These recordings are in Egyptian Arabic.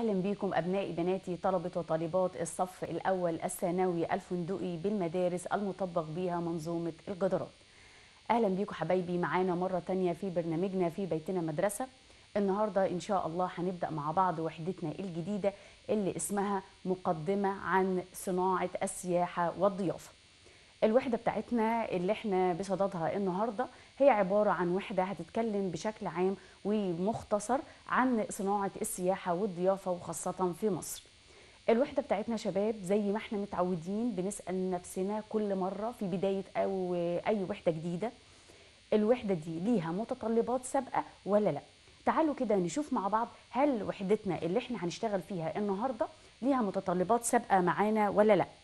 أهلا بكم أبنائي بناتي طلبة وطالبات الصف الأول الثانوي الفندقي بالمدارس المطبق بها منظومة الجدارات أهلا بكم حبايبي معانا مرة تانية في برنامجنا في بيتنا مدرسة النهاردة إن شاء الله هنبدأ مع بعض وحدتنا الجديدة اللي اسمها مقدمة عن صناعة السياحة والضيافة الوحدة بتاعتنا اللي احنا بصددها النهاردة هي عبارة عن وحدة هتتكلم بشكل عام ومختصر عن صناعة السياحة والضيافة وخاصة في مصر الوحدة بتاعتنا شباب زي ما احنا متعودين بنسأل نفسنا كل مرة في بداية أو أي وحدة جديدة الوحدة دي ليها متطلبات سابقة ولا لا تعالوا كده نشوف مع بعض هل وحدتنا اللي احنا هنشتغل فيها النهاردة ليها متطلبات سابقة معانا ولا لا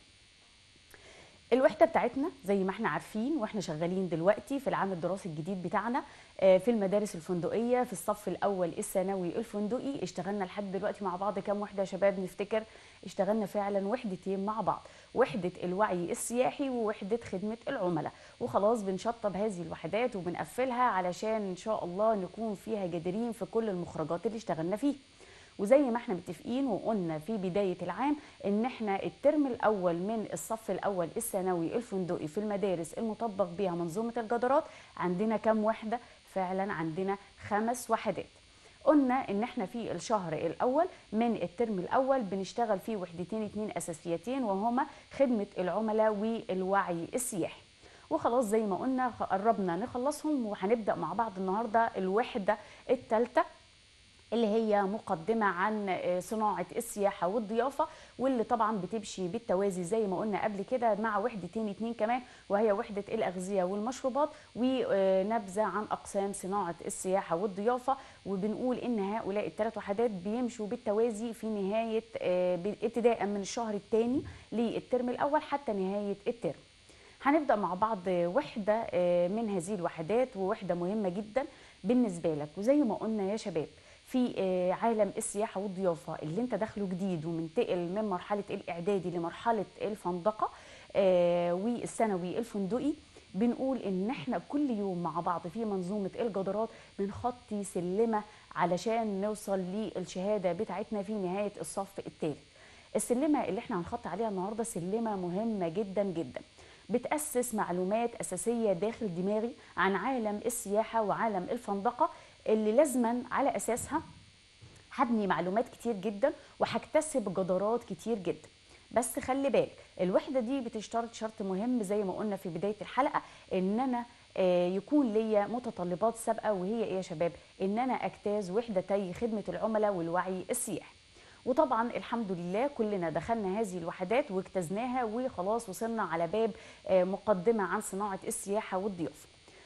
الوحده بتاعتنا زي ما احنا عارفين واحنا شغالين دلوقتي في العام الدراسي الجديد بتاعنا في المدارس الفندقيه في الصف الاول الثانوي الفندقي اشتغلنا لحد دلوقتي مع بعض كام وحده يا شباب نفتكر اشتغلنا فعلا وحدتين مع بعض وحده الوعي السياحي ووحده خدمه العملاء وخلاص بنشطب هذه الوحدات وبنقفلها علشان ان شاء الله نكون فيها جادرين في كل المخرجات اللي اشتغلنا فيها وزي ما احنا متفقين وقلنا في بداية العام ان احنا الترم الاول من الصف الاول الثانوي الفندقي في المدارس المطبق بها منظومة الجدارات عندنا كم وحدة فعلا عندنا خمس وحدات قلنا ان احنا في الشهر الاول من الترم الاول بنشتغل فيه وحدتين اتنين اساسيتين وهما خدمة العملاء والوعي السياحي وخلاص زي ما قلنا قربنا نخلصهم وهنبدأ مع بعض النهاردة الوحدة الثالثة اللي هي مقدمة عن صناعة السياحة والضيافة واللي طبعا بتمشي بالتوازي زي ما قلنا قبل كده مع وحدتين اتنين كمان وهي وحدة الأغذية والمشروبات ونبذة عن أقسام صناعة السياحة والضيافة وبنقول إن هؤلاء الثلاث وحدات بيمشوا بالتوازي في نهاية ابتداء من الشهر الثاني للترم الأول حتى نهاية الترم هنبدأ مع بعض وحدة من هذه الوحدات ووحدة مهمة جدا بالنسبة لك وزي ما قلنا يا شباب في عالم السياحه والضيافه اللي انت داخله جديد ومنتقل من مرحله الاعدادي لمرحله الفندقه والثانوي الفندقي بنقول ان احنا كل يوم مع بعض في منظومه الجدارات بنخطي سلمه علشان نوصل للشهاده بتاعتنا في نهايه الصف الثالث السلمه اللي احنا هنخطي عليها النهارده سلمه مهمه جدا جدا بتاسس معلومات اساسيه داخل دماغي عن عالم السياحه وعالم الفندقه اللي لازما على اساسها هبني معلومات كتير جدا وهكتسب جدارات كتير جدا بس خلي بالك الوحده دي بتشترط شرط مهم زي ما قلنا في بدايه الحلقه ان انا يكون ليا متطلبات سابقه وهي ايه يا شباب ان انا اجتاز وحدتي خدمه العملاء والوعي السياحي وطبعا الحمد لله كلنا دخلنا هذه الوحدات واجتزناها وخلاص وصلنا على باب مقدمه عن صناعه السياحه والضيافه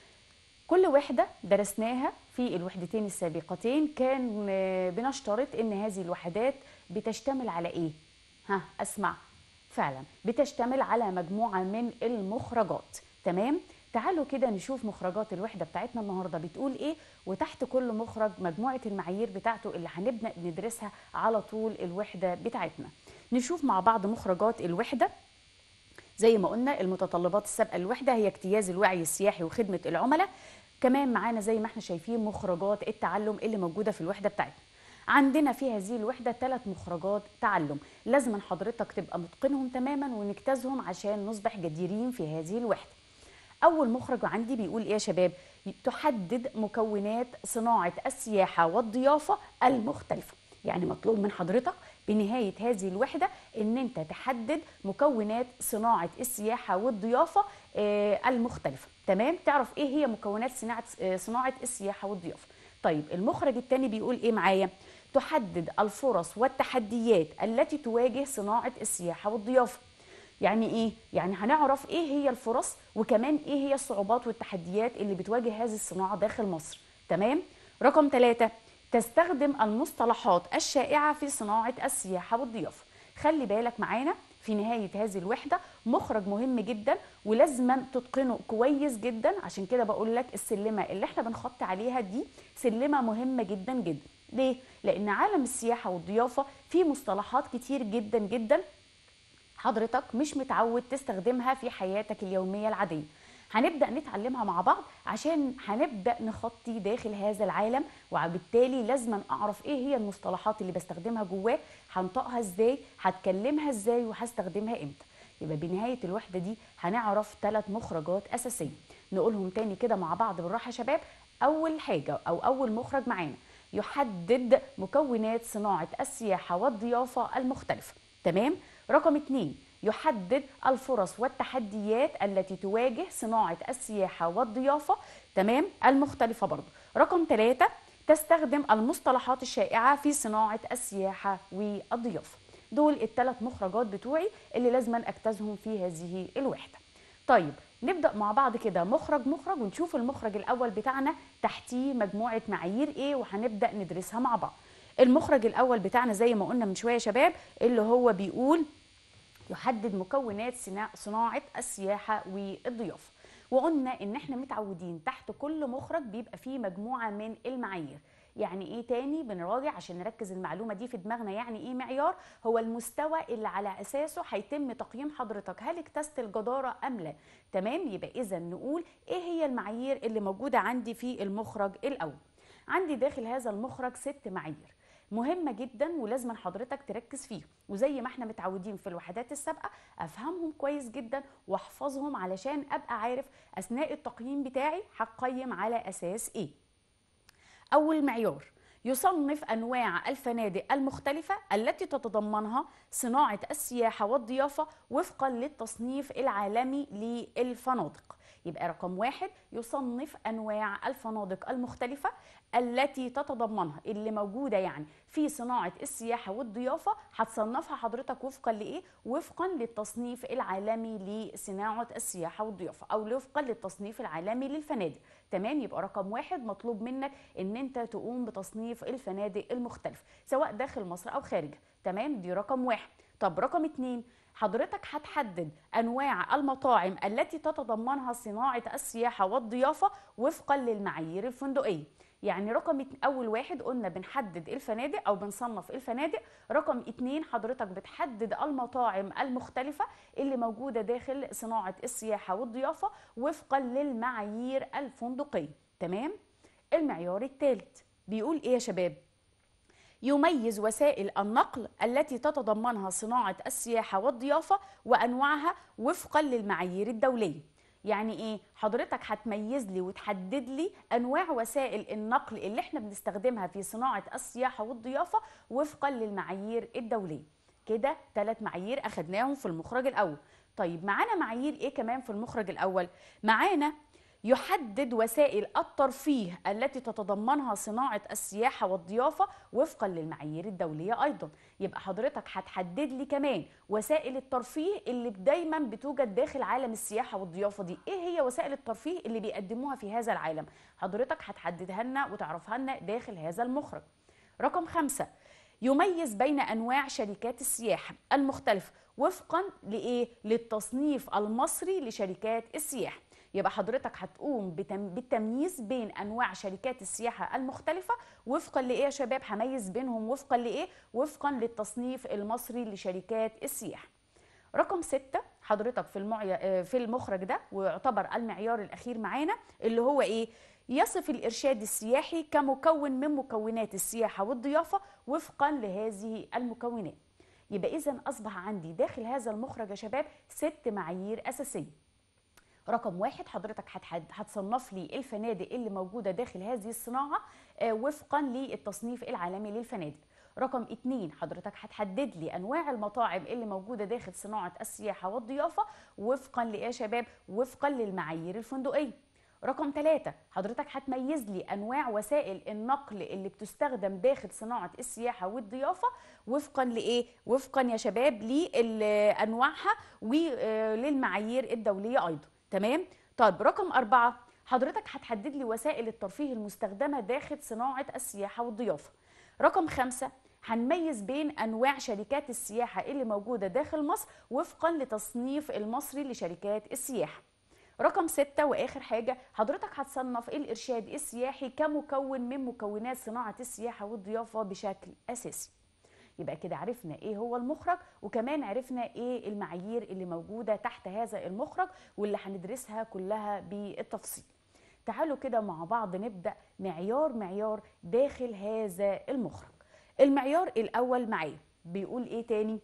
كل وحدة درسناها في الوحدتين السابقتين كان بنشترط ان هذه الوحدات بتشتمل على ايه؟ ها اسمع فعلا بتشتمل على مجموعة من المخرجات تمام؟ تعالوا كده نشوف مخرجات الوحدة بتاعتنا النهاردة بتقول ايه وتحت كل مخرج مجموعة المعايير بتاعته اللي هنبدأ ندرسها على طول الوحدة بتاعتنا نشوف مع بعض مخرجات الوحدة زي ما قلنا المتطلبات السابقه للوحده هي اجتياز الوعي السياحي وخدمه العملاء كمان معانا زي ما احنا شايفين مخرجات التعلم اللي موجوده في الوحده بتاعتنا عندنا في هذه الوحده ثلاث مخرجات تعلم لازم حضرتك تبقى متقنهم تماما ونجتازهم عشان نصبح جديرين في هذه الوحده اول مخرج عندي بيقول ايه يا شباب تحدد مكونات صناعه السياحه والضيافه المختلفه يعني مطلوب من حضرتك بنهاية هذه الوحدة ان انت تحدد مكونات صناعة السياحة والضيافة المختلفة تمام تعرف ايه هي مكونات صناعة صناعة السياحة والضيافة طيب المخرج الثاني بيقول ايه معايا تحدد الفرص والتحديات التي تواجه صناعة السياحة والضيافة يعني ايه يعني هنعرف ايه هي الفرص وكمان ايه هي الصعوبات والتحديات اللي بتواجه هذه الصناعة داخل مصر تمام رقم ثلاثة تستخدم المصطلحات الشائعة في صناعة السياحة والضيافة خلي بالك معانا في نهاية هذه الوحدة مخرج مهم جدا ولازما تتقنه كويس جدا عشان كده بقول لك السلمة اللي احنا بنخط عليها دي سلمة مهمة جدا جدا ليه؟ لأن عالم السياحة والضيافة فيه مصطلحات كتير جدا جدا حضرتك مش متعود تستخدمها في حياتك اليومية العادية هنبدا نتعلمها مع بعض عشان هنبدا نخطي داخل هذا العالم وبالتالي لازم اعرف ايه هي المصطلحات اللي بستخدمها جواه هنطقها ازاي هتكلمها ازاي وهستخدمها امتى يبقى بنهايه الوحده دي هنعرف ثلاث مخرجات اساسيه نقولهم تاني كده مع بعض بالراحه يا شباب اول حاجه او اول مخرج معانا يحدد مكونات صناعه السياحه والضيافه المختلفه تمام رقم اتنين يحدد الفرص والتحديات التي تواجه صناعة السياحة والضيافة تمام المختلفة برضو رقم ثلاثة تستخدم المصطلحات الشائعة في صناعة السياحة والضيافة دول الثلاث مخرجات بتوعي اللي لازم اجتازهم في هذه الوحدة طيب نبدأ مع بعض كده مخرج مخرج ونشوف المخرج الأول بتاعنا تحتيه مجموعة معايير إيه وهنبدأ ندرسها مع بعض المخرج الأول بتاعنا زي ما قلنا من شوية يا شباب اللي هو بيقول يحدد مكونات صناعة السياحة والضيافة وقلنا ان احنا متعودين تحت كل مخرج بيبقى فيه مجموعة من المعايير يعني ايه تاني بنراجع عشان نركز المعلومة دي في دماغنا يعني ايه معيار هو المستوى اللي على اساسه هيتم تقييم حضرتك هل اكتست الجدارة ام لا تمام يبقى اذا نقول ايه هي المعايير اللي موجودة عندي في المخرج الاول عندي داخل هذا المخرج ست معايير مهمه جدا ولازم حضرتك تركز فيهم وزي ما احنا متعودين في الوحدات السابقه افهمهم كويس جدا واحفظهم علشان ابقى عارف اثناء التقييم بتاعي هقيم على اساس ايه اول معيار يصنف انواع الفنادق المختلفه التي تتضمنها صناعه السياحه والضيافه وفقا للتصنيف العالمي للفنادق يبقى رقم واحد يصنف انواع الفنادق المختلفه التي تتضمنها اللي موجوده يعني في صناعه السياحه والضيافه هتصنفها حضرتك وفقا لايه؟ وفقا للتصنيف العالمي لصناعه السياحه والضيافه او وفقا للتصنيف العالمي للفنادق تمام يبقى رقم واحد مطلوب منك ان انت تقوم بتصنيف الفنادق المختلفه سواء داخل مصر او خارجها تمام دي رقم واحد طب رقم اتنين حضرتك هتحدد انواع المطاعم التي تتضمنها صناعه السياحه والضيافه وفقا للمعايير الفندقيه يعني رقم اول واحد قلنا بنحدد الفنادق او بنصنف الفنادق رقم اتنين حضرتك بتحدد المطاعم المختلفه اللي موجوده داخل صناعه السياحه والضيافه وفقا للمعايير الفندقيه تمام المعيار الثالث بيقول ايه يا شباب يميز وسائل النقل التي تتضمنها صناعة السياحة والضيافة وأنواعها وفقا للمعايير الدولية يعني ايه حضرتك هتميز لي وتحدد لي انواع وسائل النقل اللي احنا بنستخدمها في صناعه السياحه والضيافه وفقا للمعايير الدوليه كده ثلاث معايير اخدناهم في المخرج الاول طيب معانا معايير ايه كمان في المخرج الاول معانا يحدد وسائل الترفيه التي تتضمنها صناعة السياحة والضيافة وفقا للمعايير الدولية أيضا يبقى حضرتك هتحدد لي كمان وسائل الترفيه اللي دايما بتوجد داخل عالم السياحة والضيافة دي إيه هي وسائل الترفيه اللي بيقدموها في هذا العالم حضرتك هتحددها لنا وتعرفها لنا داخل هذا المخرج رقم خمسة يميز بين انواع شركات السياحه المختلفه وفقا لايه للتصنيف المصري لشركات السياحه يبقى حضرتك هتقوم بالتمييز بين انواع شركات السياحه المختلفه وفقا لايه يا شباب هميز بينهم وفقا لايه وفقا للتصنيف المصري لشركات السياحه رقم ستة حضرتك في المعي... في المخرج ده ويعتبر المعيار الاخير معانا اللي هو ايه يصف الارشاد السياحي كمكون من مكونات السياحه والضيافه وفقا لهذه المكونات يبقى اذا اصبح عندي داخل هذا المخرج يا شباب ست معايير اساسيه رقم واحد حضرتك هتصنف لي الفنادق اللي موجوده داخل هذه الصناعه وفقا للتصنيف العالمي للفنادق رقم اتنين حضرتك هتحدد لي انواع المطاعم اللي موجوده داخل صناعه السياحه والضيافه وفقا لايه يا شباب وفقا للمعايير الفندقيه رقم ثلاثة حضرتك هتميز لي أنواع وسائل النقل اللي بتستخدم داخل صناعة السياحة والضيافة وفقا لإيه؟ وفقا يا شباب لأنواعها وللمعايير الدولية أيضا تمام طيب رقم أربعة حضرتك هتحدد لي وسائل الترفيه المستخدمة داخل صناعة السياحة والضيافة رقم خمسة هنميز بين أنواع شركات السياحة اللي موجودة داخل مصر وفقا لتصنيف المصري لشركات السياحة رقم ستة وآخر حاجة حضرتك هتصنف الإرشاد السياحي كمكون من مكونات صناعة السياحة والضيافة بشكل أساسي يبقى كده عرفنا ايه هو المخرج وكمان عرفنا ايه المعايير اللي موجوده تحت هذا المخرج واللي هندرسها كلها بالتفصيل تعالوا كده مع بعض نبدا معيار معيار داخل هذا المخرج المعيار الاول معايا بيقول ايه تاني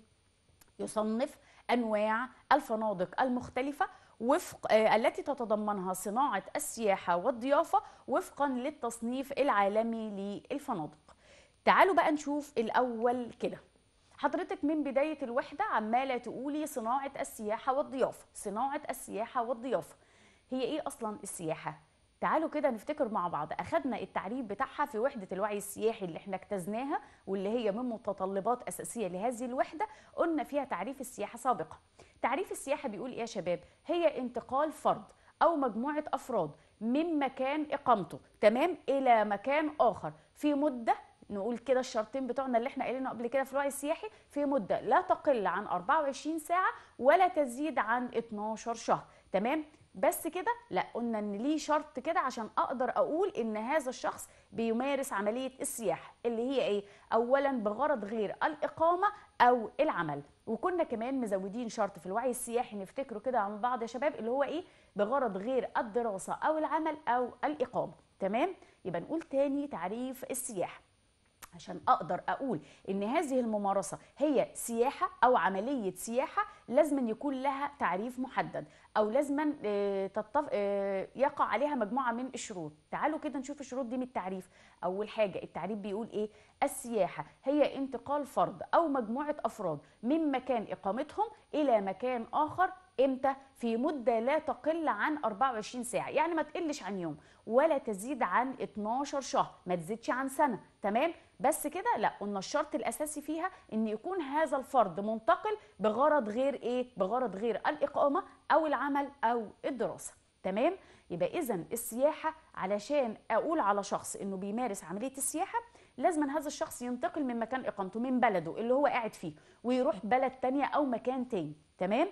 يصنف انواع الفنادق المختلفه وفق آه، التي تتضمنها صناعه السياحه والضيافه وفقا للتصنيف العالمي للفنادق تعالوا بقى نشوف الاول كده حضرتك من بدايه الوحده عماله تقولي صناعه السياحه والضيافه صناعه السياحه والضيافه هي ايه اصلا السياحه تعالوا كده نفتكر مع بعض اخدنا التعريف بتاعها في وحده الوعي السياحي اللي احنا اجتزناها واللي هي من متطلبات اساسيه لهذه الوحده قلنا فيها تعريف السياحه سابقا تعريف السياحه بيقول ايه يا شباب هي انتقال فرد او مجموعه افراد من مكان اقامته تمام الى مكان اخر في مده نقول كده الشرطين بتوعنا اللي احنا قايلينه قبل كده في الوعي السياحي في مده لا تقل عن 24 ساعه ولا تزيد عن 12 شهر تمام بس كده لا قلنا ان ليه شرط كده عشان اقدر اقول ان هذا الشخص بيمارس عمليه السياحه اللي هي ايه اولا بغرض غير الاقامه او العمل وكنا كمان مزودين شرط في الوعي السياحي نفتكره كده عن بعض يا شباب اللي هو ايه بغرض غير الدراسه او العمل او الاقامه تمام يبقى نقول تاني تعريف السياحه عشان اقدر اقول ان هذه الممارسه هي سياحه او عمليه سياحه لازم يكون لها تعريف محدد او لازم تتف... آه، يقع عليها مجموعه من الشروط تعالوا كده نشوف الشروط دي من التعريف اول حاجه التعريف بيقول ايه السياحه هي انتقال فرد او مجموعه افراد من مكان اقامتهم الى مكان اخر امتى في مده لا تقل عن 24 ساعه يعني ما تقلش عن يوم ولا تزيد عن 12 شهر ما تزيدش عن سنه تمام بس كده لا قلنا الشرط الاساسي فيها ان يكون هذا الفرد منتقل بغرض غير ايه بغرض غير الاقامه او العمل او الدراسه تمام يبقى اذا السياحه علشان اقول على شخص انه بيمارس عمليه السياحه لازم هذا الشخص ينتقل من مكان اقامته من بلده اللي هو قاعد فيه ويروح بلد تانية او مكان تاني تمام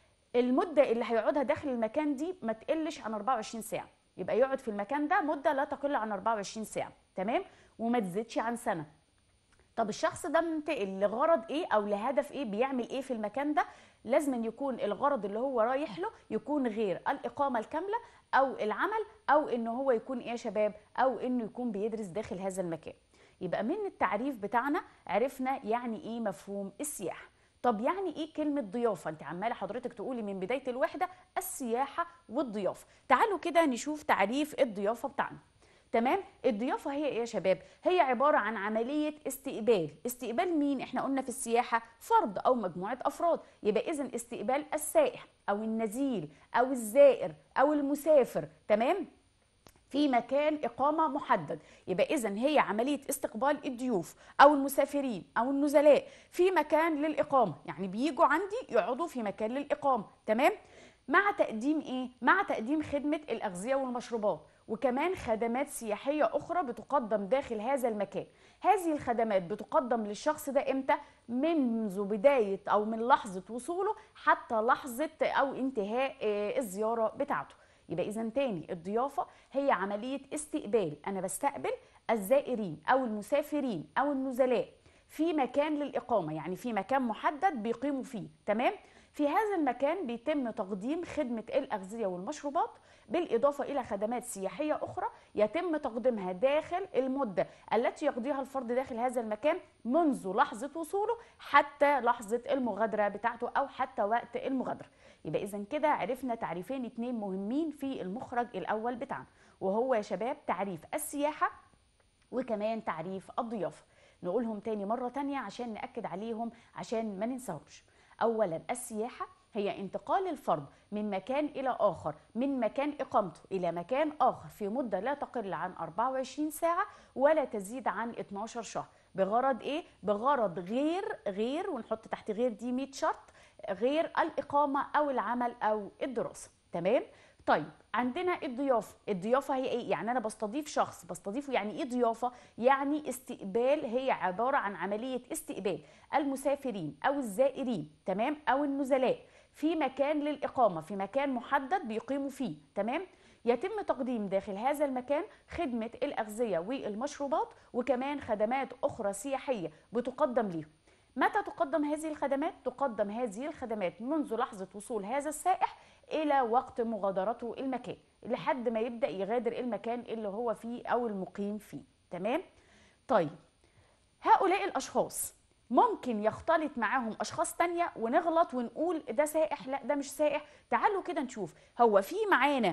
المده اللي هيقعدها داخل المكان دي ما تقلش عن 24 ساعه يبقى يقعد في المكان ده مده لا تقل عن 24 ساعه تمام وما تزيدش عن سنه طب الشخص ده منتقل لغرض ايه او لهدف ايه بيعمل ايه في المكان ده لازم أن يكون الغرض اللي هو رايح له يكون غير الاقامه الكامله او العمل او انه هو يكون ايه يا شباب او انه يكون بيدرس داخل هذا المكان يبقى من التعريف بتاعنا عرفنا يعني ايه مفهوم السياحه طب يعني ايه كلمه ضيافه انت عماله حضرتك تقولي من بدايه الوحده السياحه والضيافه تعالوا كده نشوف تعريف الضيافه بتاعنا تمام الضيافه هي ايه يا شباب هي عباره عن عمليه استقبال استقبال مين احنا قلنا في السياحه فرد او مجموعه افراد يبقى اذا استقبال السائح او النزيل او الزائر او المسافر تمام في مكان إقامة محدد يبقى إذا هي عملية استقبال الضيوف أو المسافرين أو النزلاء في مكان للإقامة يعني بيجوا عندي يقعدوا في مكان للإقامة تمام مع تقديم إيه؟ مع تقديم خدمة الأغذية والمشروبات وكمان خدمات سياحية أخرى بتقدم داخل هذا المكان هذه الخدمات بتقدم للشخص ده إمتى؟ منذ بداية أو من لحظة وصوله حتى لحظة أو انتهاء آه، الزيارة بتاعته يبقى اذا تاني الضيافه هي عمليه استقبال انا بستقبل الزائرين او المسافرين او النزلاء في مكان للاقامه يعني في مكان محدد بيقيموا فيه تمام في هذا المكان بيتم تقديم خدمه الاغذيه والمشروبات بالاضافه الى خدمات سياحيه اخرى يتم تقديمها داخل المده التي يقضيها الفرد داخل هذا المكان منذ لحظه وصوله حتى لحظه المغادره بتاعته او حتى وقت المغادره يبقى اذا كده عرفنا تعريفين اتنين مهمين في المخرج الاول بتاعنا وهو يا شباب تعريف السياحه وكمان تعريف الضيافه نقولهم تاني مره تانيه عشان ناكد عليهم عشان ما ننساهمش اولا السياحه هي انتقال الفرد من مكان إلى آخر من مكان إقامته إلى مكان آخر في مدة لا تقل عن 24 ساعة ولا تزيد عن 12 شهر بغرض إيه؟ بغرض غير غير ونحط تحت غير دي 100 شرط غير الإقامة أو العمل أو الدراسة تمام؟ طيب عندنا الضيافه الضيافه هي ايه يعني انا بستضيف شخص بستضيفه يعني ايه ضيافه يعني استقبال هي عباره عن عمليه استقبال المسافرين او الزائرين تمام او النزلاء في مكان للإقامة في مكان محدد بيقيموا فيه تمام يتم تقديم داخل هذا المكان خدمة الأغذية والمشروبات وكمان خدمات أخرى سياحية بتقدم ليهم متى تقدم هذه الخدمات تقدم هذه الخدمات منذ لحظه وصول هذا السائح الى وقت مغادرته المكان لحد ما يبدا يغادر المكان اللي هو فيه او المقيم فيه تمام طيب هؤلاء الاشخاص ممكن يختلط معاهم اشخاص تانية ونغلط ونقول ده سائح لا ده مش سائح تعالوا كده نشوف هو في معانا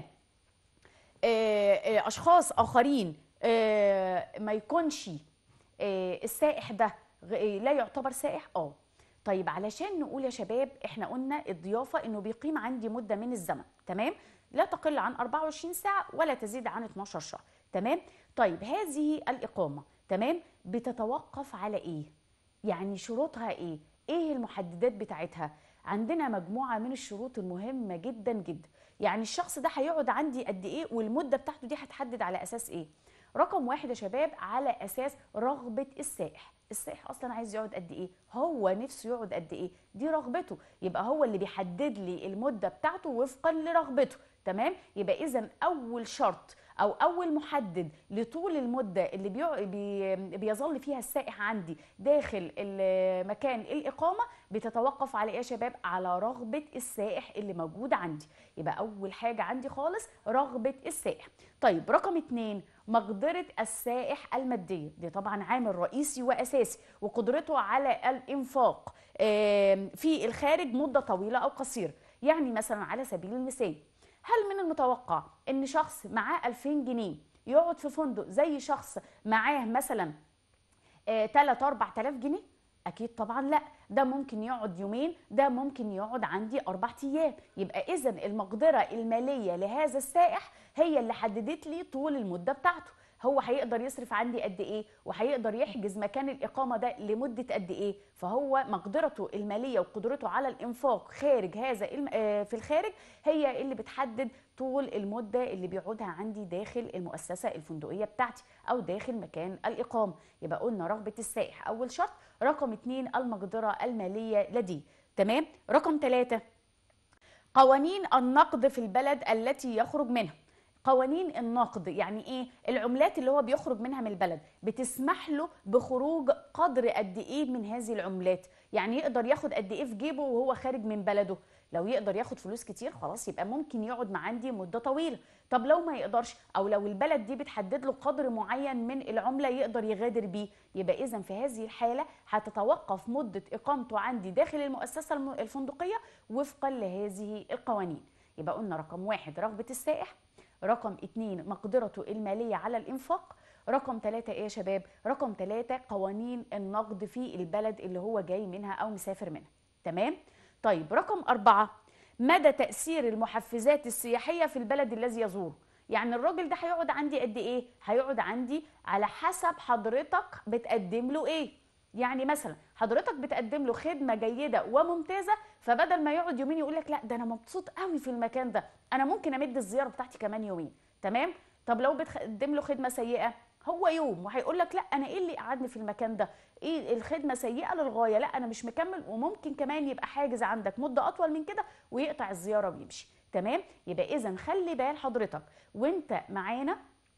آه، آه، اشخاص اخرين آه، ما يكونش آه، السائح ده غ- آه، لا يعتبر سائح اه طيب علشان نقول يا شباب احنا قلنا الضيافه انه بيقيم عندي مده من الزمن تمام لا تقل عن 24 ساعه ولا تزيد عن 12 شهر تمام طيب هذه الاقامه تمام بتتوقف على ايه يعني شروطها ايه ايه المحددات بتاعتها عندنا مجموعه من الشروط المهمه جدا جدا يعني الشخص ده هيقعد عندي قد ايه والمده بتاعته دي هتحدد على اساس ايه رقم واحد يا شباب على اساس رغبه السائح السائح اصلا عايز يقعد قد ايه هو نفسه يقعد قد ايه دي رغبته يبقى هو اللي بيحدد لي المده بتاعته وفقا لرغبته تمام يبقى اذا اول شرط او اول محدد لطول المده اللي بيع... بي... بيظل فيها السائح عندي داخل ال- مكان الاقامه بتتوقف على ايه يا شباب على رغبه السائح اللي موجود عندي يبقى اول حاجه عندي خالص رغبه السائح طيب رقم اتنين مقدره السائح الماديه دي طبعا عامل رئيسي واساسي وقدرته على الانفاق آم، في الخارج مده طويله او قصيره يعني مثلا على سبيل المثال هل من المتوقع ان شخص معاه 2000 جنيه يقعد في فندق زي شخص معاه مثلا 3 4000 جنيه اكيد طبعا لا ده ممكن يقعد يومين ده ممكن يقعد عندي اربع ايام يبقى اذا المقدره الماليه لهذا السائح هي اللي حددت لي طول المده بتاعته هو هيقدر يصرف عندي قد ايه وهيقدر يحجز مكان الاقامه ده لمده قد ايه فهو مقدرته الماليه وقدرته على الانفاق خارج هذا الم... آه، في الخارج هي اللي بتحدد طول المده اللي بيقعدها عندي داخل المؤسسه الفندقيه بتاعتي او داخل مكان الاقامه يبقى قلنا رغبه السائح اول شرط رقم اتنين المقدره الماليه لديه تمام رقم ثلاثة قوانين النقد في البلد التي يخرج منها قوانين النقد يعني ايه العملات اللي هو بيخرج منها من البلد بتسمح له بخروج قدر قد ايه من هذه العملات يعني يقدر ياخد قد ايه في جيبه وهو خارج من بلده لو يقدر ياخد فلوس كتير خلاص يبقى ممكن يقعد مع عندي مده طويله طب لو ما يقدرش او لو البلد دي بتحدد له قدر معين من العمله يقدر يغادر بيه يبقى اذا في هذه الحاله هتتوقف مده اقامته عندي داخل المؤسسه الم- الفندقيه وفقا لهذه القوانين يبقى قلنا رقم واحد رغبه السائح رقم اتنين مقدرته المالية على الإنفاق رقم ثلاثة إيه يا شباب؟ رقم ثلاثة قوانين النقد في البلد اللي هو جاي منها أو مسافر منها تمام؟ طيب رقم أربعة مدى تأثير المحفزات السياحية في البلد الذي يزوره يعني الراجل ده هيقعد عندي قد إيه؟ هيقعد عندي على حسب حضرتك بتقدم له إيه يعني مثلا حضرتك بتقدم له خدمه جيده وممتازه فبدل ما يقعد يومين يقول لك لا ده انا مبسوط قوي في المكان ده انا ممكن امد الزياره بتاعتي كمان يومين تمام طب لو بتقدم له خدمه سيئه هو يوم وهيقول لك لا انا ايه اللي قعدني في المكان ده ايه الخدمه سيئه للغايه لا انا مش مكمل وممكن كمان يبقى حاجز عندك مده اطول من كده ويقطع الزياره ويمشي تمام يبقى اذا خلي بال حضرتك وانت معانا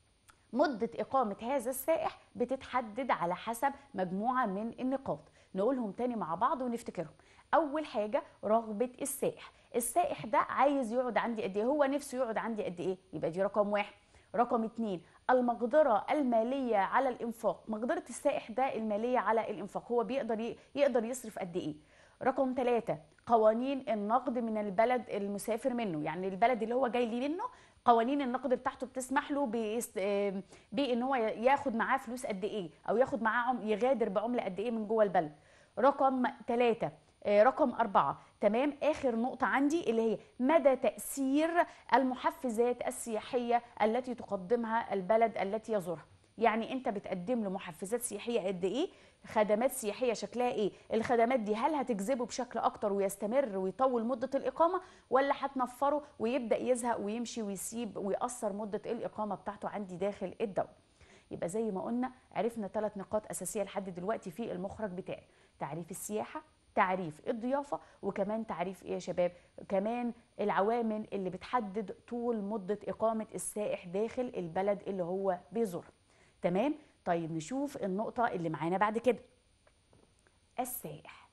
مدة إقامة هذا السائح بتتحدد على حسب مجموعة من النقاط نقولهم تاني مع بعض ونفتكرهم أول حاجة رغبة السائح السائح ده عايز يقعد عندي قد إيه هو نفسه يقعد عندي قد إيه يبقى دي رقم واحد رقم اتنين المقدرة المالية على الإنفاق مقدرة السائح ده المالية على الإنفاق هو بيقدر ي- يقدر يصرف قد إيه رقم ثلاثة قوانين النقد من البلد المسافر منه يعني البلد اللي هو جاي لي منه قوانين النقد بتاعته بتسمح له بيست... آم، بان هو ياخد معاه فلوس قد ايه او ياخد معاه عم... يغادر بعمله قد ايه من جوه البلد رقم ثلاثة رقم أربعة تمام آخر نقطة عندي اللي هي مدى تأثير المحفزات السياحية التي تقدمها البلد التي يزورها يعني انت بتقدم له محفزات سياحيه قد ايه خدمات سياحيه شكلها ايه الخدمات دي هل هتجذبه بشكل اكتر ويستمر ويطول مده الاقامه ولا هتنفره ويبدا يزهق ويمشي ويسيب ويقصر مده الاقامه بتاعته عندي داخل الدوله يبقى زي ما قلنا عرفنا ثلاث نقاط اساسيه لحد دلوقتي في المخرج بتاعي تعريف السياحه تعريف الضيافة وكمان تعريف ايه يا شباب كمان العوامل اللي بتحدد طول مدة إقامة السائح داخل البلد اللي هو بيزورها تمام طيب نشوف النقطة اللي معانا بعد كده السائح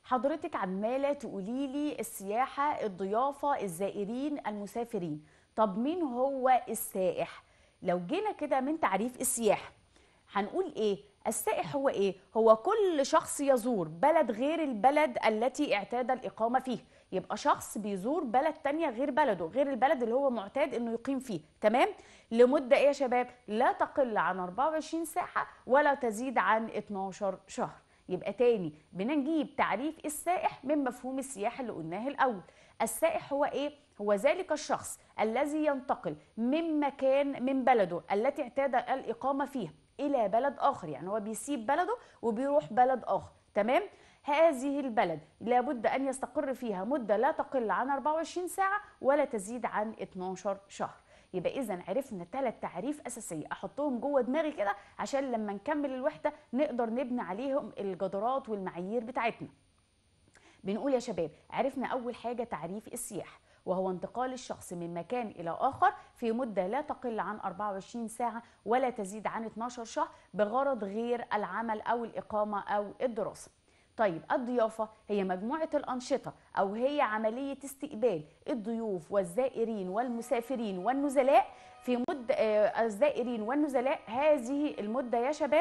حضرتك عماله تقولي لي السياحه الضيافه الزائرين المسافرين طب مين هو السائح لو جينا كده من تعريف السياحه هنقول ايه السائح هو ايه هو كل شخص يزور بلد غير البلد التي اعتاد الاقامه فيه يبقى شخص بيزور بلد تانية غير بلده غير البلد اللي هو معتاد انه يقيم فيه تمام لمده ايه يا شباب لا تقل عن 24 ساعه ولا تزيد عن 12 شهر يبقى تاني بنجيب تعريف السائح من مفهوم السياحه اللي قلناه الاول السائح هو ايه هو ذلك الشخص الذي ينتقل من مكان من بلده التي اعتاد الاقامه فيها الى بلد اخر يعني هو بيسيب بلده وبيروح بلد اخر تمام هذه البلد لابد ان يستقر فيها مده لا تقل عن 24 ساعه ولا تزيد عن 12 شهر يبقى اذا عرفنا ثلاث تعريف اساسيه احطهم جوه دماغي كده عشان لما نكمل الوحده نقدر نبني عليهم الجدارات والمعايير بتاعتنا بنقول يا شباب عرفنا اول حاجه تعريف السياحه وهو انتقال الشخص من مكان إلى آخر في مدة لا تقل عن 24 ساعة ولا تزيد عن 12 شهر بغرض غير العمل أو الإقامة أو الدراسة طيب الضيافة هي مجموعة الأنشطة أو هي عملية استقبال الضيوف والزائرين والمسافرين والنزلاء في مدة آه، الزائرين والنزلاء هذه المدة يا شباب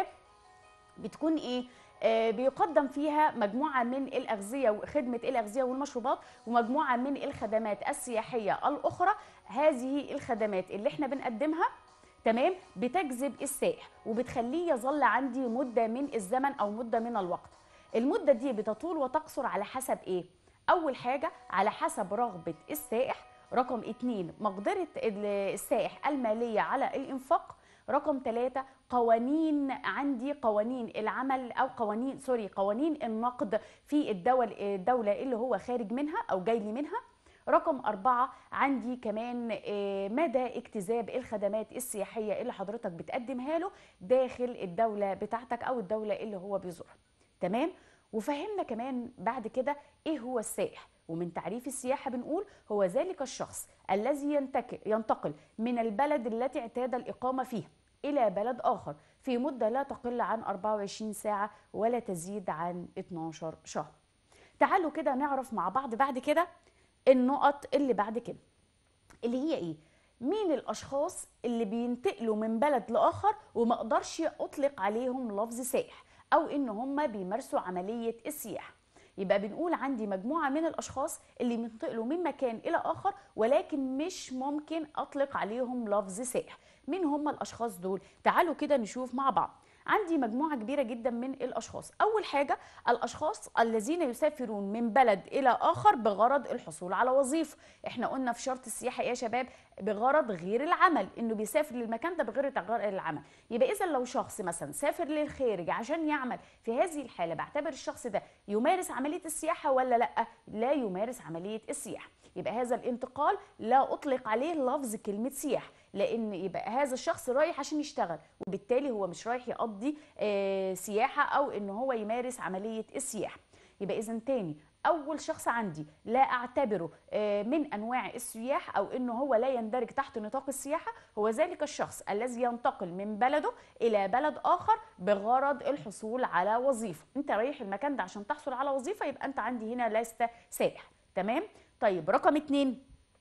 بتكون إيه آه، بيقدم فيها مجموعة من الأغذية وخدمة الأغذية والمشروبات ومجموعة من الخدمات السياحية الأخرى هذه الخدمات اللي احنا بنقدمها تمام بتجذب السائح وبتخليه يظل عندي مدة من الزمن أو مدة من الوقت المدة دي بتطول وتقصر على حسب إيه؟ أول حاجة على حسب رغبة السائح رقم اتنين مقدرة السائح المالية على الإنفاق رقم ثلاثة قوانين عندي قوانين العمل أو قوانين سوري قوانين النقد في الدول الدولة اللي هو خارج منها أو جاي لي منها رقم أربعة عندي كمان آه، مدى اكتذاب الخدمات السياحية اللي حضرتك بتقدمها له داخل الدولة بتاعتك أو الدولة اللي هو بيزورها تمام وفهمنا كمان بعد كده ايه هو السائح ومن تعريف السياحة بنقول هو ذلك الشخص الذي ينتقل من البلد التي اعتاد الإقامة فيها إلى بلد آخر في مدة لا تقل عن 24 ساعة ولا تزيد عن 12 شهر تعالوا كده نعرف مع بعض بعد كده النقط اللي بعد كده اللي هي ايه مين الاشخاص اللي بينتقلوا من بلد لاخر وما اقدرش اطلق عليهم لفظ سائح او ان هم بيمارسوا عمليه السياحه يبقى بنقول عندي مجموعه من الاشخاص اللي بينتقلوا من مكان الى اخر ولكن مش ممكن اطلق عليهم لفظ سائح مين هم الاشخاص دول تعالوا كده نشوف مع بعض عندي مجموعة كبيرة جدا من الأشخاص أول حاجة الأشخاص الذين يسافرون من بلد إلى آخر بغرض الحصول على وظيفة إحنا قلنا في شرط السياحة يا شباب بغرض غير العمل إنه بيسافر للمكان ده بغير العمل يبقى إذا لو شخص مثلا سافر للخارج عشان يعمل في هذه الحالة بعتبر الشخص ده يمارس عملية السياحة ولا لأ لا يمارس عملية السياحة يبقى هذا الانتقال لا أطلق عليه لفظ كلمة سياحة لان يبقى هذا الشخص رايح عشان يشتغل وبالتالي هو مش رايح يقضي آه، سياحه او ان هو يمارس عمليه السياحه يبقى اذا تاني اول شخص عندي لا اعتبره آه، من انواع السياح او انه هو لا يندرج تحت نطاق السياحه هو ذلك الشخص الذي ينتقل من بلده الى بلد اخر بغرض الحصول على وظيفه انت رايح المكان ده عشان تحصل على وظيفه يبقى انت عندي هنا لست سائح تمام طيب رقم اتنين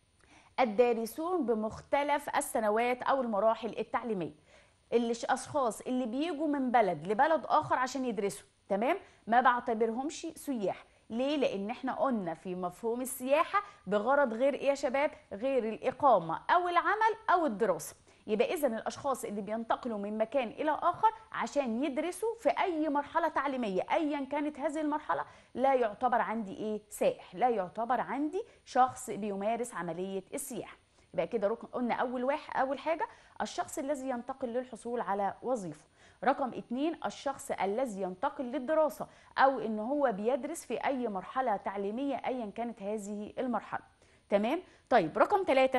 الدارسون بمختلف السنوات او المراحل التعليميه الاشخاص اللي بيجوا من بلد لبلد اخر عشان يدرسوا تمام ما بعتبرهمش سياح ليه لان احنا قلنا في مفهوم السياحه بغرض غير ايه يا شباب غير الاقامه او العمل او الدراسه يبقى اذا الاشخاص اللي بينتقلوا من مكان الى اخر عشان يدرسوا في اي مرحله تعليميه ايا كانت هذه المرحله لا يعتبر عندي ايه سائح لا يعتبر عندي شخص بيمارس عمليه السياحه يبقى كده قلنا اول واحد اول حاجه الشخص الذي ينتقل للحصول على وظيفه رقم اتنين الشخص الذي ينتقل للدراسة أو إن هو بيدرس في أي مرحلة تعليمية أيا كانت هذه المرحلة تمام؟ طيب رقم ثلاثة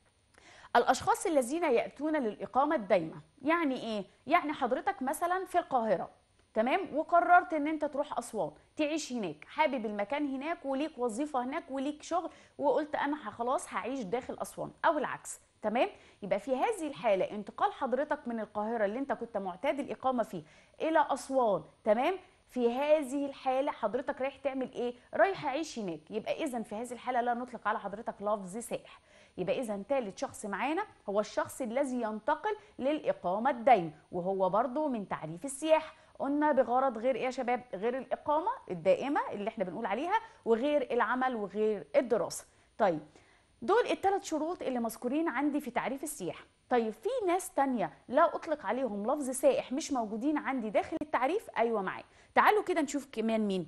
الاشخاص الذين ياتون للاقامه الدايمه يعني ايه يعني حضرتك مثلا في القاهره تمام وقررت ان انت تروح اسوان تعيش هناك حابب المكان هناك وليك وظيفه هناك وليك شغل وقلت انا خلاص هعيش داخل اسوان او العكس تمام يبقى في هذه الحاله انتقال حضرتك من القاهره اللي انت كنت معتاد الاقامه فيه الى اسوان تمام في هذه الحالة حضرتك رايح تعمل ايه؟ رايح اعيش هناك يبقى اذا في هذه الحالة لا نطلق على حضرتك لفظ سائح يبقى اذا ثالث شخص معانا هو الشخص الذي ينتقل للإقامة الدائمة وهو برضو من تعريف السياحة قلنا بغرض غير ايه يا شباب غير الإقامة الدائمة اللي احنا بنقول عليها وغير العمل وغير الدراسة طيب دول الثلاث شروط اللي مذكورين عندي في تعريف السياحة طيب في ناس تانية لا أطلق عليهم لفظ سائح مش موجودين عندي داخل التعريف أيوة معايا تعالوا كده نشوف كمان مين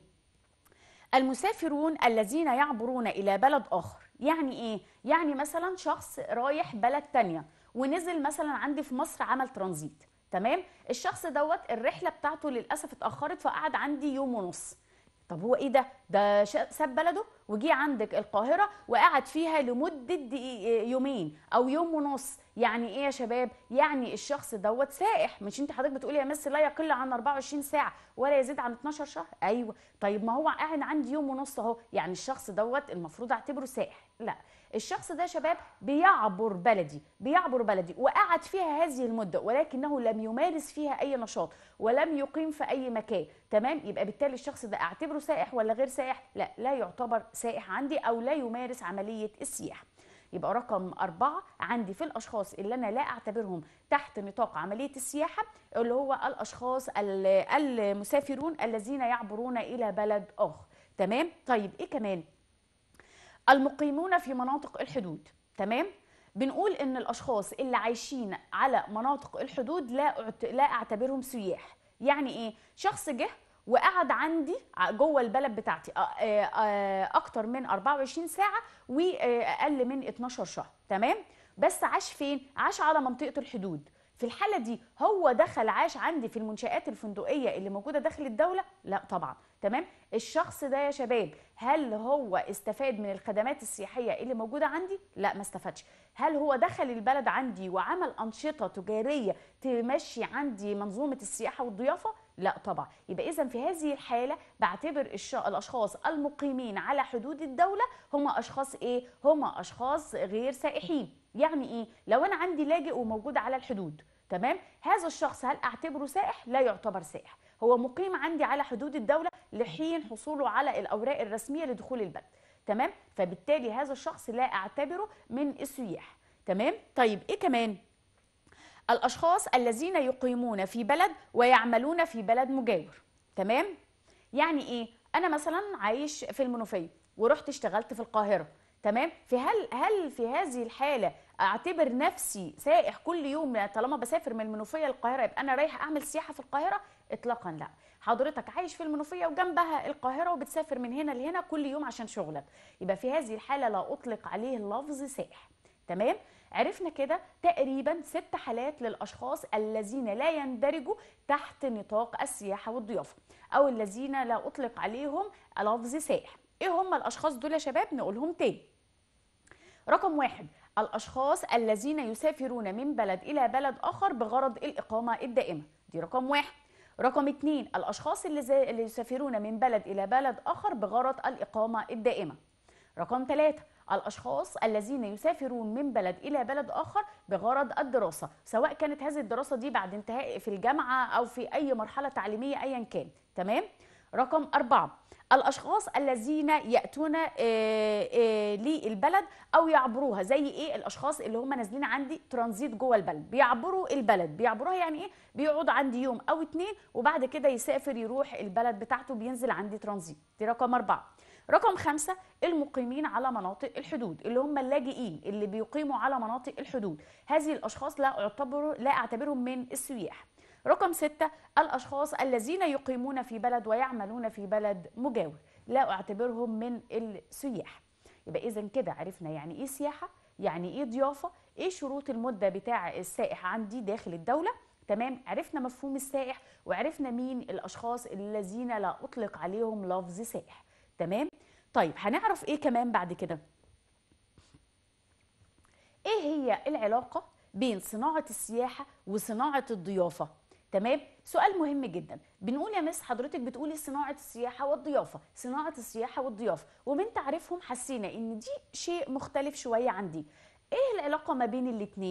المسافرون الذين يعبرون إلى بلد آخر يعني إيه؟ يعني مثلا شخص رايح بلد تانية ونزل مثلا عندي في مصر عمل ترانزيت تمام الشخص دوت الرحلة بتاعته للأسف اتأخرت فقعد عندي يوم ونص طب هو ايه ده ده ساب بلده وجي عندك القاهره وقعد فيها لمده يومين او يوم ونص يعني ايه يا شباب يعني الشخص دوت سائح مش انت حضرتك بتقولي يا مس لا يقل عن 24 ساعه ولا يزيد عن 12 شهر ايوه طيب ما هو قاعد عندي يوم ونص اهو يعني الشخص دوت المفروض اعتبره سائح لا الشخص ده يا شباب بيعبر بلدي بيعبر بلدي وقعد فيها هذه المده ولكنه لم يمارس فيها اي نشاط ولم يقيم في اي مكان تمام يبقى بالتالي الشخص ده اعتبره سائح ولا غير سائح لا لا يعتبر سائح عندي او لا يمارس عمليه السياحه يبقى رقم أربعة عندي في الأشخاص اللي أنا لا أعتبرهم تحت نطاق عملية السياحة اللي هو الأشخاص المسافرون الذين يعبرون إلى بلد آخر تمام طيب إيه كمان المقيمون في مناطق الحدود تمام بنقول ان الاشخاص اللي عايشين على مناطق الحدود لا لا اعتبرهم سياح يعني ايه شخص جه وقعد عندي جوه البلد بتاعتي اكتر من 24 ساعه واقل من 12 شهر تمام بس عاش فين عاش على منطقه الحدود في الحاله دي هو دخل عاش عندي في المنشات الفندقيه اللي موجوده داخل الدوله لا طبعا تمام الشخص ده يا شباب هل هو استفاد من الخدمات السياحيه اللي موجوده عندي لا ما استفادش هل هو دخل البلد عندي وعمل انشطه تجاريه تمشي عندي منظومه السياحه والضيافه لا طبعا يبقى اذا في هذه الحاله بعتبر الاشخاص المقيمين على حدود الدوله هم اشخاص ايه هم اشخاص غير سائحين يعني ايه لو انا عندي لاجئ وموجود على الحدود تمام هذا الشخص هل اعتبره سائح لا يعتبر سائح هو مقيم عندي على حدود الدوله لحين حصوله على الاوراق الرسميه لدخول البلد تمام فبالتالي هذا الشخص لا اعتبره من السياح تمام طيب ايه كمان الاشخاص الذين يقيمون في بلد ويعملون في بلد مجاور تمام يعني ايه انا مثلا عايش في المنوفيه ورحت اشتغلت في القاهره تمام في هل هل في هذه الحاله اعتبر نفسي سائح كل يوم طالما بسافر من المنوفيه للقاهره يبقى انا رايح اعمل سياحه في القاهره اطلاقا لا حضرتك عايش في المنوفيه وجنبها القاهره وبتسافر من هنا لهنا كل يوم عشان شغلك يبقى في هذه الحاله لا اطلق عليه لفظ سائح تمام عرفنا كده تقريبا ست حالات للاشخاص الذين لا يندرجوا تحت نطاق السياحه والضيافه او الذين لا اطلق عليهم لفظ سائح ايه هم الاشخاص دول يا شباب نقولهم تاني رقم واحد الأشخاص الذين يسافرون من بلد إلى بلد آخر بغرض الإقامة الدائمة دي رقم واحد رقم اتنين الأشخاص اللي, زي اللي يسافرون من بلد إلى بلد آخر بغرض الإقامة الدائمة رقم ثلاثة الأشخاص الذين يسافرون من بلد إلى بلد آخر بغرض الدراسة سواء كانت هذه الدراسة دي بعد انتهاء في الجامعة أو في أي مرحلة تعليمية أيا كان تمام رقم أربعة الاشخاص الذين ياتون للبلد او يعبروها زي ايه الاشخاص اللي هم نازلين عندي ترانزيت جوه البلد بيعبروا البلد بيعبروها يعني ايه بيقعد عندي يوم او اتنين وبعد كده يسافر يروح البلد بتاعته بينزل عندي ترانزيت دي رقم أربعة رقم خمسة المقيمين على مناطق الحدود اللي هم اللاجئين اللي بيقيموا على مناطق الحدود هذه الأشخاص لا أعتبر لا أعتبرهم من السياح رقم ستة الأشخاص الذين يقيمون في بلد ويعملون في بلد مجاور لا أعتبرهم من السياح يبقى إذا كده عرفنا يعني إيه سياحة يعني إيه ضيافة إيه شروط المدة بتاع السائح عندي داخل الدولة تمام عرفنا مفهوم السائح وعرفنا مين الأشخاص الذين لا أطلق عليهم لفظ سائح تمام طيب هنعرف إيه كمان بعد كده إيه هي العلاقة بين صناعة السياحة وصناعة الضيافة تمام سؤال مهم جدا بنقول يا مس حضرتك بتقولي صناعه السياحه والضيافه صناعه السياحه والضيافه ومن تعريفهم حسينا ان دي شيء مختلف شويه عن دي ايه العلاقه ما بين الاثنين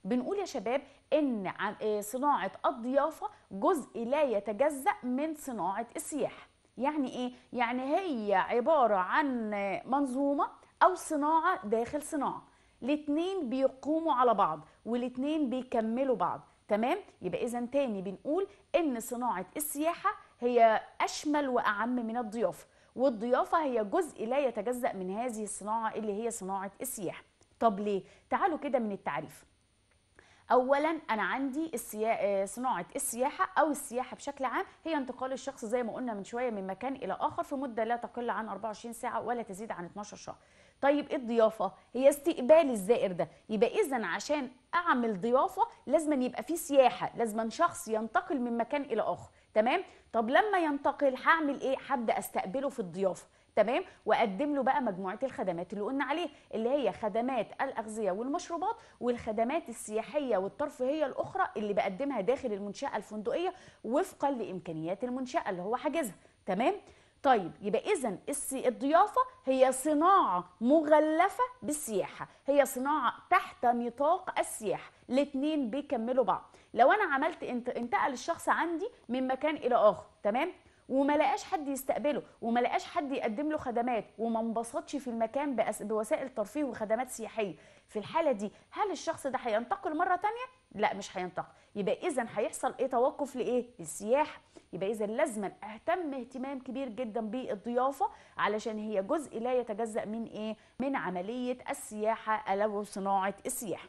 بنقول يا شباب ان عن- آه، صناعه الضيافه جزء لا يتجزا من صناعه السياحه يعني ايه يعني هي عباره عن آه، منظومه او صناعه داخل صناعه الاتنين بيقوموا على بعض والاتنين بيكملوا بعض تمام يبقى اذا تاني بنقول ان صناعه السياحه هي اشمل واعم من الضيافه والضيافه هي جزء لا يتجزا من هذه الصناعه اللي هي صناعه السياحه طب ليه تعالوا كده من التعريف اولا انا عندي السيا... آه، صناعه السياحه او السياحه بشكل عام هي انتقال الشخص زي ما قلنا من شويه من مكان الى اخر في مده لا تقل عن 24 ساعه ولا تزيد عن 12 شهر طيب ايه الضيافه هي استقبال الزائر ده يبقى اذا عشان اعمل ضيافه لازم يبقى في سياحه لازم شخص ينتقل من مكان الى اخر تمام طب لما ينتقل هعمل ايه هبدا استقبله في الضيافه تمام واقدم له بقى مجموعه الخدمات اللي قلنا عليها اللي هي خدمات الاغذيه والمشروبات والخدمات السياحيه والترفيهيه الاخرى اللي بقدمها داخل المنشاه الفندقيه وفقا لامكانيات المنشاه اللي هو حاجزها تمام طيب يبقى اذا الضيافه هي صناعه مغلفه بالسياحه هي صناعه تحت نطاق السياحه الاثنين بيكملوا بعض لو انا عملت انت انتقل الشخص عندي من مكان الى اخر تمام وما لقاش حد يستقبله وما لقاش حد يقدم له خدمات وما انبسطش في المكان بأس- بوسائل ترفيه وخدمات سياحيه في الحاله دي هل الشخص ده هينتقل مره تانية لا مش هينتقل يبقى اذا هيحصل ايه توقف لايه للسياحه يبقى اذا لازم اهتم اهتمام كبير جدا بالضيافه علشان هي جزء لا يتجزا من ايه من عمليه السياحه الا وصناعه السياحه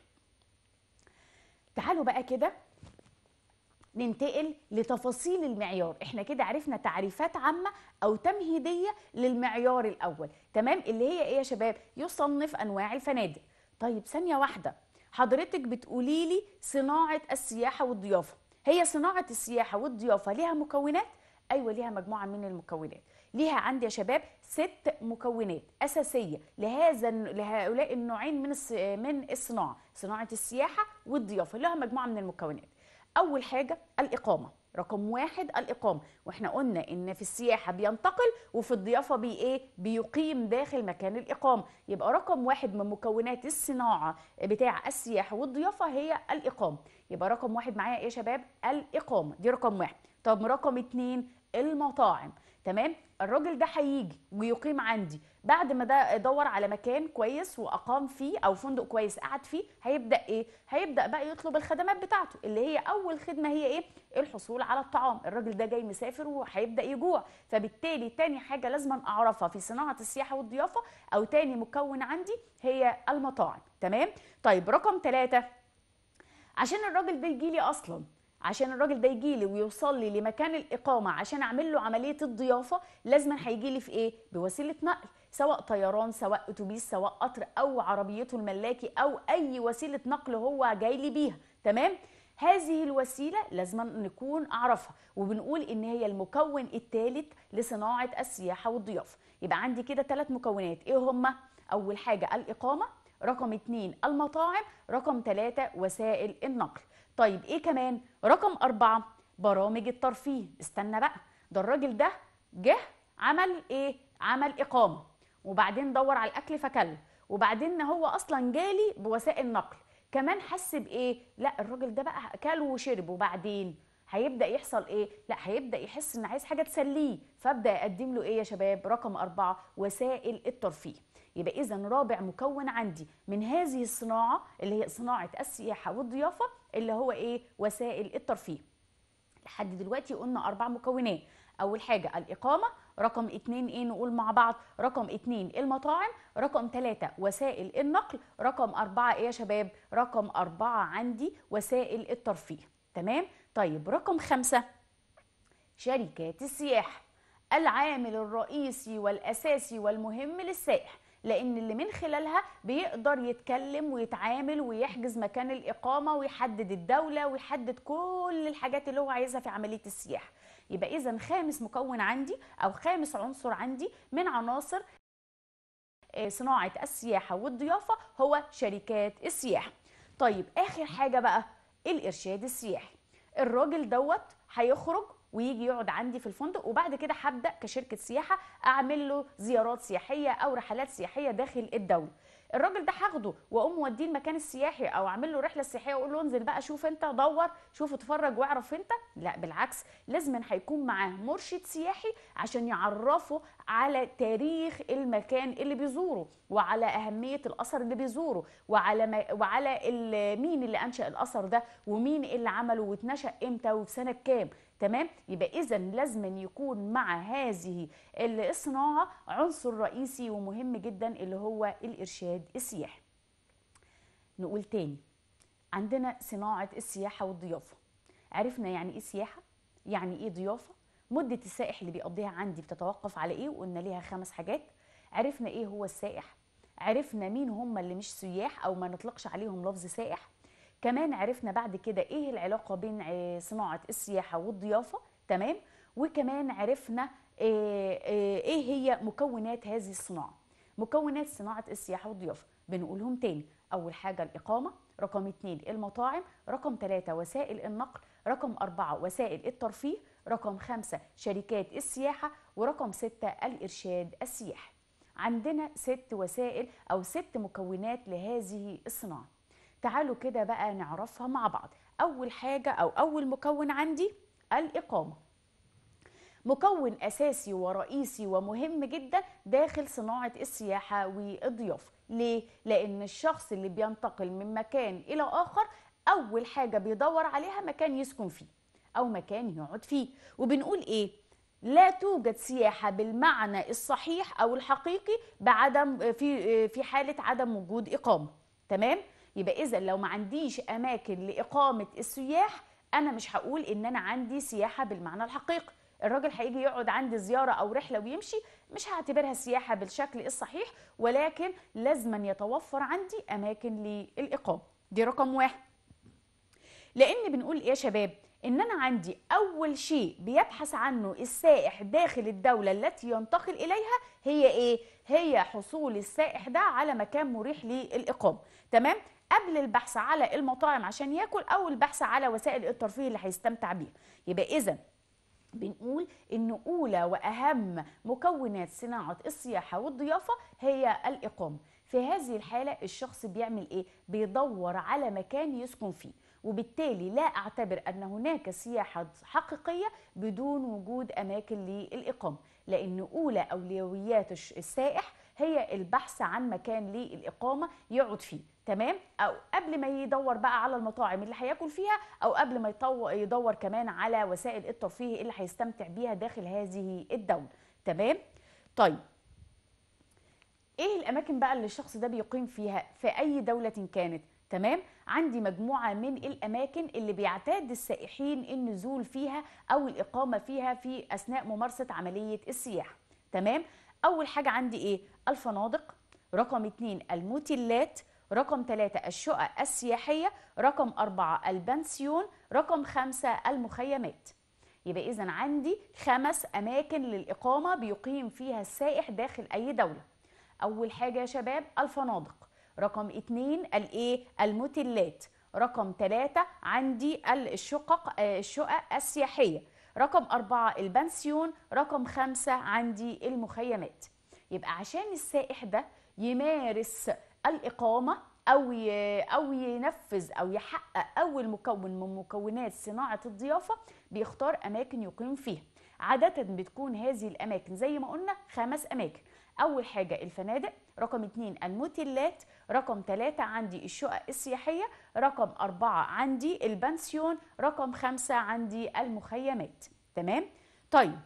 تعالوا بقى كده ننتقل لتفاصيل المعيار احنا كده عرفنا تعريفات عامة او تمهيدية للمعيار الاول تمام اللي هي ايه يا شباب يصنف انواع الفنادق طيب ثانية واحدة حضرتك بتقولي لي صناعة السياحة والضيافة هي صناعة السياحة والضيافة ليها مكونات ايوه ليها مجموعة من المكونات ليها عندي يا شباب ست مكونات اساسيه لهذا لهؤلاء النوعين من الص- من الصناعه صناعه السياحه والضيافه لها مجموعه من المكونات اول حاجه الاقامه رقم واحد الاقامه واحنا قلنا ان في السياحه بينتقل وفي الضيافه بي ايه بيقيم داخل مكان الاقامه يبقى رقم واحد من مكونات الصناعه بتاع السياحه والضيافه هي الاقامه يبقى رقم واحد معايا ايه يا شباب الاقامه دي رقم واحد طب رقم اتنين المطاعم تمام الراجل ده هيجي ويقيم عندي بعد ما ده دور على مكان كويس واقام فيه او فندق كويس قعد فيه هيبدا ايه هيبدا بقى يطلب الخدمات بتاعته اللي هي اول خدمه هي ايه الحصول على الطعام الراجل ده جاي مسافر وهيبدا يجوع فبالتالي تاني حاجه لازم اعرفها في صناعه السياحه والضيافه او تاني مكون عندي هي المطاعم تمام طيب رقم ثلاثة عشان الراجل ده يجي لي اصلا عشان الراجل ده يجي لي ويوصل لي لمكان الاقامه عشان اعمل له عمليه الضيافه لازم هيجي لي في ايه بوسيله نقل سواء طيران سواء اتوبيس سواء قطر او عربيته الملاكي او اي وسيله نقل هو جاي لي بيها تمام هذه الوسيله لازم نكون اعرفها وبنقول ان هي المكون الثالث لصناعه السياحه والضيافه يبقى عندي كده ثلاث مكونات ايه هما اول حاجه الاقامه رقم اتنين المطاعم رقم ثلاثة وسائل النقل طيب ايه كمان رقم أربعة برامج الترفيه استنى بقى ده الراجل ده جه عمل ايه عمل إقامة وبعدين دور على الأكل فكل وبعدين هو أصلا جالي بوسائل نقل كمان حس بإيه لا الراجل ده بقى أكل وشرب وبعدين هيبدا يحصل ايه لا هيبدا يحس ان عايز حاجه تسليه فابدا اقدم له ايه يا شباب رقم أربعة وسائل الترفيه يبقى اذا رابع مكون عندي من هذه الصناعه اللي هي صناعه السياحه والضيافه اللي هو ايه وسائل الترفيه لحد دلوقتي قلنا اربع مكونات اول حاجه الاقامه رقم اتنين ايه نقول مع بعض رقم اتنين المطاعم رقم ثلاثة وسائل النقل رقم أربعة ايه يا شباب رقم أربعة عندي وسائل الترفيه تمام طيب رقم خمسة شركات السياحة العامل الرئيسي والأساسي والمهم للسائح لأن اللي من خلالها بيقدر يتكلم ويتعامل ويحجز مكان الإقامة ويحدد الدولة ويحدد كل الحاجات اللي هو عايزها في عملية السياحة يبقى إذا خامس مكون عندي أو خامس عنصر عندي من عناصر آه، صناعة السياحة والضيافة هو شركات السياحة طيب آخر حاجة بقى الإرشاد السياحي الراجل دوت هيخرج ويجي يقعد عندي في الفندق وبعد كده هبدا كشركه سياحه اعمل له زيارات سياحيه او رحلات سياحيه داخل الدوله الراجل ده هاخده واقوم موديه المكان السياحي او اعمل له رحله سياحيه واقول له انزل بقى شوف انت دور شوف اتفرج واعرف انت لا بالعكس لازم هيكون معاه مرشد سياحي عشان يعرفه على تاريخ المكان اللي بيزوره وعلى اهميه الاثر اللي بيزوره وعلى ما وعلى ال- مين اللي انشا الاثر ده ومين اللي عمله واتنشا امتى وفي سنه كام تمام يبقى اذا لازم يكون مع هذه الصناعه عنصر رئيسي ومهم جدا اللي هو الارشاد السياحي نقول تاني عندنا صناعه السياحه والضيافه عرفنا يعني ايه سياحه يعني ايه ضيافه مده السائح اللي بيقضيها عندي بتتوقف على ايه وقلنا ليها خمس حاجات عرفنا ايه هو السائح عرفنا مين هم اللي مش سياح او ما نطلقش عليهم لفظ سائح كمان عرفنا بعد كده ايه العلاقه بين آه، صناعه السياحه والضيافه تمام وكمان عرفنا آه، آه، ايه هي مكونات هذه الصناعه مكونات صناعه السياحه والضيافه بنقولهم تاني اول حاجه الاقامه رقم اتنين المطاعم رقم ثلاثة وسائل النقل رقم أربعة وسائل الترفيه رقم خمسة شركات السياحة ورقم ستة الإرشاد السياحي عندنا ست وسائل أو ست مكونات لهذه الصناعة تعالوا كده بقى نعرفها مع بعض أول حاجة أو أول مكون عندي الإقامة مكون أساسي ورئيسي ومهم جدا داخل صناعة السياحة والضيافة ليه؟ لأن الشخص اللي بينتقل من مكان إلى آخر أول حاجة بيدور عليها مكان يسكن فيه أو مكان يقعد فيه وبنقول إيه؟ لا توجد سياحة بالمعنى الصحيح أو الحقيقي بعدم في في حالة عدم وجود إقامة تمام؟ يبقى إذا لو ما عنديش أماكن لإقامة السياح أنا مش هقول إن أنا عندي سياحة بالمعنى الحقيقي الراجل هيجي يقعد عندي زيارة أو رحلة ويمشي مش هعتبرها سياحة بالشكل الصحيح ولكن لازما يتوفر عندي أماكن للإقامة دي رقم واحد لأن بنقول إيه يا شباب إن أنا عندي أول شيء بيبحث عنه السائح داخل الدولة التي ينتقل إليها هي إيه؟ هي حصول السائح ده على مكان مريح للإقامة تمام؟ قبل البحث على المطاعم عشان ياكل أو البحث على وسائل الترفيه اللي هيستمتع بيها يبقى إذا بنقول ان اولى واهم مكونات صناعه السياحه والضيافه هي الاقامه في هذه الحاله الشخص بيعمل ايه بيدور على مكان يسكن فيه وبالتالي لا اعتبر ان هناك سياحه حقيقيه بدون وجود اماكن للاقامه لان اولى اولويات الش- السائح هي البحث عن مكان للاقامه يقعد فيه تمام او قبل ما يدور بقى على المطاعم اللي هياكل فيها او قبل ما يطو- يدور كمان على وسائل الترفيه اللي هيستمتع بيها داخل هذه الدوله تمام طيب ايه الاماكن بقى اللي الشخص ده بيقيم فيها في اي دوله كانت تمام عندي مجموعه من الاماكن اللي بيعتاد السائحين النزول فيها او الاقامه فيها في اثناء ممارسه عمليه السياحه تمام اول حاجه عندي ايه الفنادق رقم اتنين الموتيلات رقم ثلاثة الشقق السياحية رقم أربعة البنسيون رقم خمسة المخيمات يبقى إذا عندي خمس أماكن للإقامة بيقيم فيها السائح داخل أي دولة أول حاجة يا شباب الفنادق رقم اتنين الإيه الموتيلات رقم ثلاثة عندي الشقق آه، الشقق السياحية رقم أربعة البنسيون رقم خمسة عندي المخيمات يبقى عشان السائح ده يمارس الإقامة أو ي- أو ينفذ أو يحقق أول مكون من مكونات صناعة الضيافة بيختار أماكن يقيم فيها عادة بتكون هذه الأماكن زي ما قلنا خمس أماكن أول حاجة الفنادق رقم اتنين الموتيلات رقم ثلاثة عندي الشقق السياحية رقم أربعة عندي البنسيون رقم خمسة عندي المخيمات تمام طيب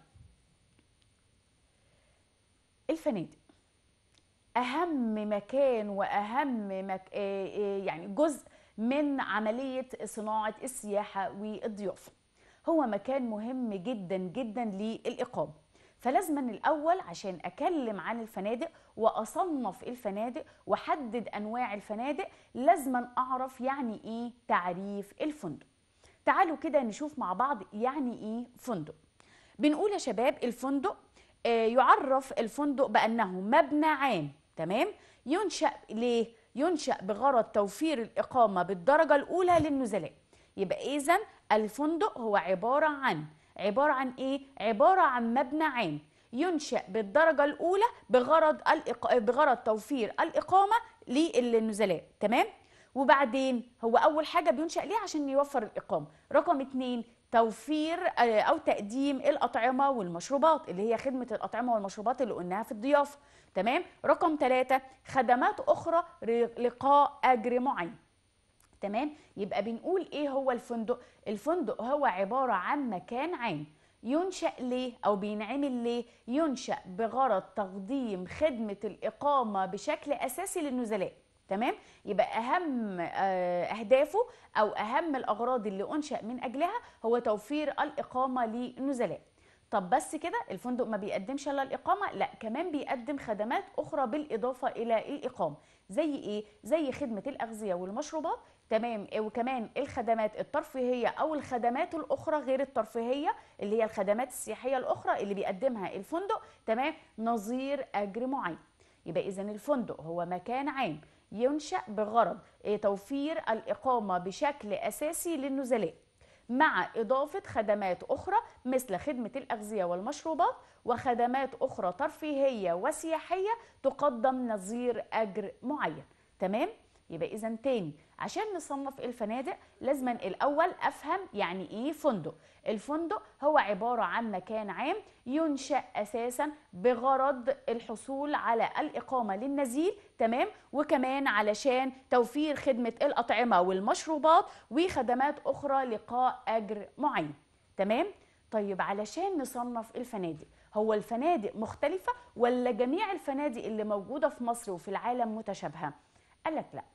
الفنادق اهم مكان واهم مك... آه، آه، يعني جزء من عمليه صناعه السياحه والضيافه هو مكان مهم جدا جدا للاقامه فلازم من الاول عشان اكلم عن الفنادق واصنف الفنادق واحدد انواع الفنادق لازم اعرف يعني ايه تعريف الفندق تعالوا كده نشوف مع بعض يعني ايه فندق بنقول يا شباب الفندق آه، يعرف الفندق بأنه مبنى عام تمام ينشأ ليه؟ ينشأ بغرض توفير الإقامة بالدرجة الأولى للنزلاء يبقى إذا الفندق هو عبارة عن عبارة عن إيه؟ عبارة عن مبنى عام ينشأ بالدرجة الأولى بغرض الإق... بغرض توفير الإقامة للنزلاء تمام وبعدين هو أول حاجة بينشأ ليه عشان يوفر الإقامة رقم اتنين توفير آه، أو تقديم الأطعمة والمشروبات اللي هي خدمة الأطعمة والمشروبات اللي قلناها في الضيافة تمام رقم ثلاثة خدمات أخرى لقاء أجر معين تمام يبقى بنقول ايه هو الفندق الفندق هو عبارة عن مكان عام ينشأ ليه أو بينعمل ليه؟ ينشأ بغرض تقديم خدمة الإقامة بشكل أساسي للنزلاء تمام؟ يبقى أهم آه، أهدافه أو أهم الأغراض اللي أنشأ من أجلها هو توفير الإقامة للنزلاء طب بس كده الفندق ما بيقدمش الا الاقامه لا كمان بيقدم خدمات اخرى بالاضافه الى الاقامه زي ايه زي خدمه الاغذيه والمشروبات تمام وكمان الخدمات الترفيهيه او الخدمات الاخرى غير الترفيهيه اللي هي الخدمات السياحيه الاخرى اللي بيقدمها الفندق تمام نظير اجر معين يبقى اذا الفندق هو مكان عام ينشا بغرض توفير الاقامه بشكل اساسي للنزلاء مع إضافة خدمات أخرى مثل خدمة الأغذية والمشروبات وخدمات أخرى ترفيهية وسياحية تقدم نظير أجر معين تمام؟ يبقى إذا تاني عشان نصنف الفنادق لازم الأول أفهم يعني إيه فندق الفندق هو عبارة عن مكان عام ينشأ أساسا بغرض الحصول على الإقامة للنزيل تمام وكمان علشان توفير خدمة الأطعمة والمشروبات وخدمات أخرى لقاء أجر معين تمام طيب علشان نصنف الفنادق هو الفنادق مختلفة ولا جميع الفنادق اللي موجودة في مصر وفي العالم متشابهة؟ قال لك لا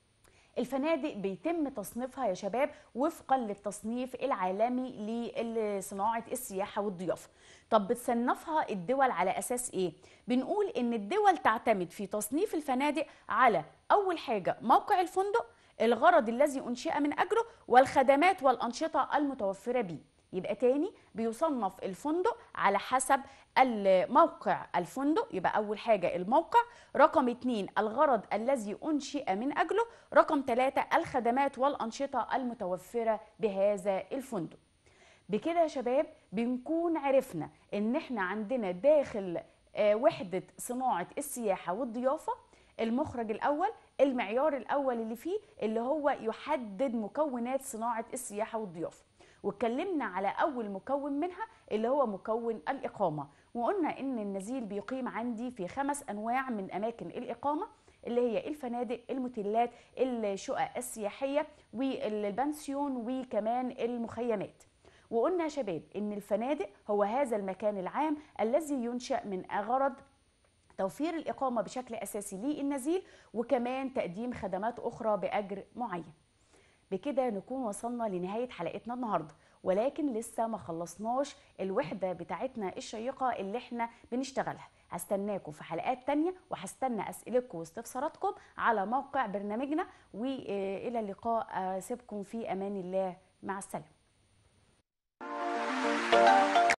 الفنادق بيتم تصنيفها يا شباب وفقا للتصنيف العالمي لصناعه السياحه والضيافه طب بتصنفها الدول على اساس ايه بنقول ان الدول تعتمد في تصنيف الفنادق على اول حاجه موقع الفندق الغرض الذي انشئ من اجله والخدمات والانشطه المتوفره به يبقى تاني بيصنف الفندق على حسب الموقع الفندق يبقى أول حاجة الموقع رقم اتنين الغرض الذي أنشئ من أجله رقم ثلاثة الخدمات والأنشطة المتوفرة بهذا الفندق بكده يا شباب بنكون عرفنا ان احنا عندنا داخل آه، وحدة صناعة السياحة والضيافة المخرج الأول المعيار الأول اللي فيه اللي هو يحدد مكونات صناعة السياحة والضيافة واتكلمنا على اول مكون منها اللي هو مكون الاقامه وقلنا ان النزيل بيقيم عندي في خمس انواع من اماكن الاقامه اللي هي الفنادق الموتيلات الشقق السياحيه والبنسيون وكمان المخيمات وقلنا يا شباب ان الفنادق هو هذا المكان العام الذي ينشا من غرض توفير الإقامة بشكل أساسي للنزيل وكمان تقديم خدمات أخرى بأجر معين بكده نكون وصلنا لنهاية حلقتنا النهاردة ولكن لسه ما خلصناش الوحدة بتاعتنا الشيقة اللي احنا بنشتغلها هستناكم في حلقات تانية وهستنى أسئلتكم واستفساراتكم على موقع برنامجنا وإلى اللقاء أسيبكم في أمان الله مع السلامة